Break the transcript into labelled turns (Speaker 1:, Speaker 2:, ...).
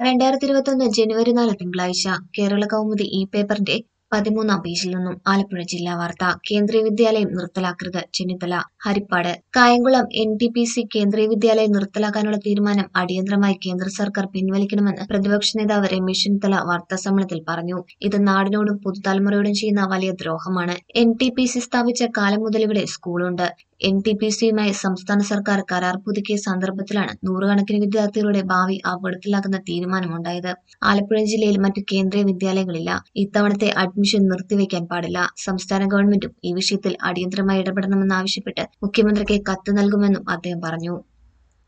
Speaker 1: രണ്ടായിരത്തി ഇരുപത്തൊന്ന് ജനുവരി നാല് തിങ്കളാഴ്ച കേരള കൗമുദി ഈ പേപ്പറിന്റെ പതിമൂന്നാം പേജിൽ നിന്നും ആലപ്പുഴ ജില്ലാ വാർത്ത കേന്ദ്രീയ വിദ്യാലയം നിർത്തലാക്കരുത് Chennithala Haripad Kayamkulam N T P C Kendriya Vidyalaya നിർത്തലാക്കാനുള്ള തീരുമാനം അടിയന്തരമായി കേന്ദ്ര സർക്കാർ പിൻവലിക്കണമെന്ന് പ്രതിപക്ഷ നേതാവ് രമേശ് ചെന്നിത്തല വാർത്താസമ്മേളനത്തിൽ പറഞ്ഞു ഇത് നാടിനോടും പുതുതലമുറയോടും ചെയ്യുന്ന വലിയ ദ്രോഹമാണ് എൻ ടി പി സി സ്ഥാപിച്ച കാലം മുതൽ ഇവിടെ സ്കൂളുണ്ട് എൻ ടി പി സിയുമായി സംസ്ഥാന സർക്കാർ കരാർ പുതുക്കിയ സന്ദർഭത്തിലാണ് നൂറുകണക്കിന് വിദ്യാർത്ഥികളുടെ ഭാവി അപകടത്തിലാക്കുന്ന തീരുമാനമുണ്ടായത് ആലപ്പുഴ ജില്ലയിൽ മറ്റു കേന്ദ്രീയ വിദ്യാലയങ്ങളില്ല ഇത്തവണത്തെ അഡ്മിഷൻ നിർത്തിവെക്കാൻ പാടില്ല സംസ്ഥാന ഗവൺമെന്റും ഈ വിഷയത്തിൽ അടിയന്തരമായി ഇടപെടണമെന്നാവശ്യപ്പെട്ട് മുഖ്യമന്ത്രിക്ക് കത്ത് നൽകുമെന്നും അദ്ദേഹം പറഞ്ഞു